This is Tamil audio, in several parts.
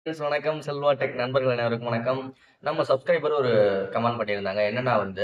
Friends, வணக்கம் செல்வா டெக் நண்பர்கள் அனைவருக்கும் வணக்கம் நம்ம சப்ஸ்கிரைபர் ஒரு கமெண்ட் பண்ணியிருந்தாங்க என்னன்னா வந்து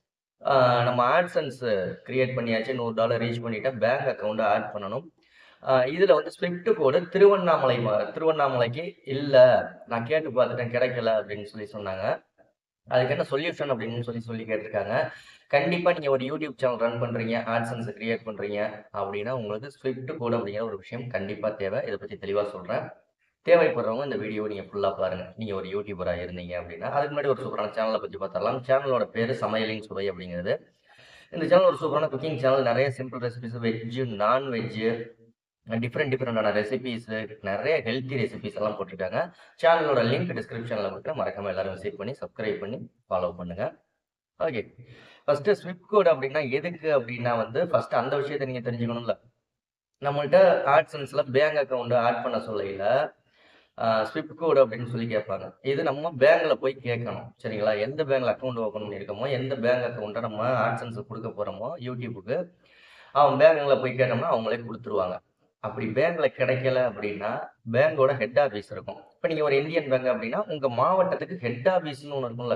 ஆஹ் நம்ம ஆட்சன்ஸ் கிரியேட் பண்ணியாச்சு நூறு டாலர் ரீச் பண்ணிட்டேன் பேங்க் அக்கௌண்ட் ஆட் பண்ணணும் ஆஹ் இதுல வந்து ஸ்விஃப்ட் கோடு திருவண்ணாமலை ம- திருவண்ணாமலைக்கு இல்ல நான் கேட்டு பார்த்துட்டேன் கிடைக்கல அப்படின்னு சொல்லி சொன்னாங்க அதுக்கு என்ன சொல்யூஷன் அப்படின்னு சொல்லி சொல்லி கேட்டிருக்காங்க கண்டிப்பா நீங்க ஒரு யூடியூப் சேனல் ரன் பண்றீங்க ஆட்சன்ஸ் கிரியேட் பண்றீங்க அப்படின்னா உங்களுக்கு ஸ்விஃப்ட் கோடு அப்படிங்கிற ஒரு விஷயம் கண்டிப்பா தேவை இதை பத்தி தெளிவா சொல்றேன் தேவைப்படுறவங்க இந்த வீடியோ நீங்கள் ஃபுல்லாக பாருங்கள் நீங்கள் ஒரு யூடியூபராக இருந்தீங்க அப்படின்னா அதுக்கு முன்னாடி ஒரு சூப்பரான சேனலை பற்றி பார்த்தரலாம் சேனலோட பேர் சமையலின் சுவை அப்படிங்கிறது இந்த சேனல் ஒரு சூப்பரான குக்கிங் சேனல் நிறைய simple recipes veg non-veg different டிஃப்ரெண்டான ரெசிபிஸ் நிறைய ஹெல்த்தி ரெசிபிஸ் எல்லாம் போட்டிருக்காங்க சேனலோட லிங்க் டிஸ்கிரிப்ஷனில் கொடுக்குறேன் மறக்காம எல்லாரும் விசிட் பண்ணி சப்ஸ்கிரைப் பண்ணி ஃபாலோ பண்ணுங்க ஓகே ஃபர்ஸ்ட் ஸ்விஃப்ட் கோட் அப்படின்னா எதுக்கு அப்படின்னா வந்து ஃபர்ஸ்ட் அந்த விஷயத்தை நீங்கள் தெரிஞ்சுக்கணும்ல நம்மள்ட்ட ஆட்சன்ஸில் பேங்க் அக்கௌண்ட் ஆட் பண்ண சொல்லையில் ஸ்விஃப்ட் கோடு அப்படின்னு சொல்லி கேட்பாங்க இது நம்ம பேங்க்ல போய் கேட்கணும் சரிங்களா எந்த பேங்க்ல அக்கௌண்ட் ஓப்பன் பண்ணியிருக்கோமோ எந்த பேங்க் அக்கௌண்ட்டை நம்ம ஆட்சன்ஸ் கொடுக்க போறோமோ யூடியூபுக்கு அவன் பேங்க்ல போய் கேட்டோம்னா அவங்களே கொடுத்துருவாங்க அப்படி பேங்க்ல கிடைக்கல அப்படின்னா பேங்கோட ஹெட் ஆஃபீஸ் இருக்கும் இப்போ நீங்க ஒரு இந்தியன் பேங்க் அப்படின்னா உங்க மாவட்டத்துக்கு ஹெட் ஆஃபீஸ்னு ஒன்று இருக்கும்ல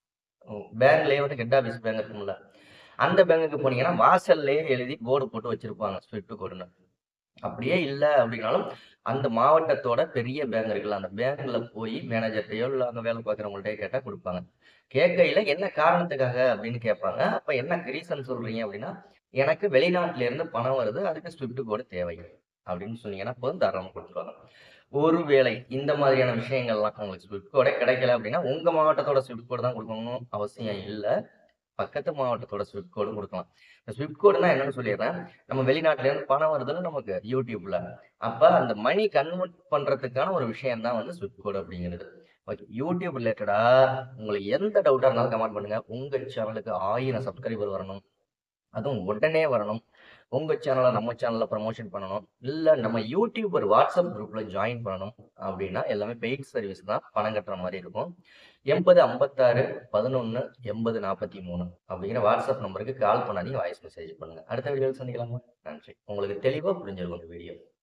பேங்க்லயே வந்து ஹெட் ஆஃபீஸ் பேங்க் இருக்கும்ல அந்த பேங்குக்கு போனீங்கன்னா வாசல்லையே எழுதி போர்டு போட்டு வச்சிருப்பாங்க ஸ்விஃப்ட் கோடுன்னு அப்படியே இல்லை அப்படின்னாலும் அந்த மாவட்டத்தோட பெரிய பேங்க் இருக்குல்ல அந்த பேங்க்ல போய் மேனேஜர்கிட்டயோ இல்லை அங்கே வேலை பார்க்குறவங்கள்ட்டயோ கேட்டால் கொடுப்பாங்க கேட்கையில என்ன காரணத்துக்காக அப்படின்னு கேட்பாங்க அப்போ என்ன ரீசன் சொல்றீங்க அப்படின்னா எனக்கு வெளிநாட்டுல இருந்து பணம் வருது அதுக்கு ஸ்விஃப்ட் கோடு தேவை அப்படின்னு சொன்னீங்கன்னா போதும் தாராளமாக கொடுத்துருவாங்க ஒருவேளை இந்த மாதிரியான விஷயங்கள்லாம் உங்களுக்கு ஸ்விஃப்ட் கோடே கிடைக்கல அப்படின்னா உங்க மாவட்டத்தோட ஸ்விஃப்ட் கோடு தான் கொடுக்கணும் அவசியம் இல்லை பக்கத்து மாவட்டத்தோட ஸ்விஃப்ட் கோடும் கொடுக்கலாம் இந்த ஸ்விஃப்ட் கோடுனா என்னன்னு சொல்லிடுறேன் நம்ம வெளிநாட்டுல இருந்து பணம் வருதுன்னு நமக்கு யூடியூப்ல அப்ப அந்த மணி கன்வெர்ட் பண்றதுக்கான ஒரு விஷயம் தான் வந்து ஸ்விஃப்ட் கோட் அப்படிங்கிறது ஓகே யூடியூப் ரிலேட்டடா உங்களுக்கு எந்த டவுட்டா இருந்தாலும் கமெண்ட் பண்ணுங்க உங்க சேனலுக்கு ஆயிரம் சப்ஸ்கிரைபர் வரணும் அதுவும் உடனே வரணும் உங்க சேனலை நம்ம சேனல்ல ப்ரமோஷன் பண்ணணும் இல்ல நம்ம யூடியூபர் வாட்ஸ்அப் குரூப்ல ஜாயின் பண்ணணும் அப்படின்னா எல்லாமே பெய்ட் சர்வீஸ் தான் பணம் கட்டுற மாதிரி இருக்கும் எண்பது ஐம்பத்தாறு பதினொன்று எண்பது நாற்பத்தி மூணு அப்படிங்கிற வாட்ஸ்அப் நம்பருக்கு கால் பண்ணாதீங்க வாய்ஸ் மெசேஜ் பண்ணுங்க அடுத்த வீடியோவில் சந்திக்கலாமா நன்றி உங்களுக்கு தெளிவாக புரிஞ்சிருக்கும் இந்த வீடியோ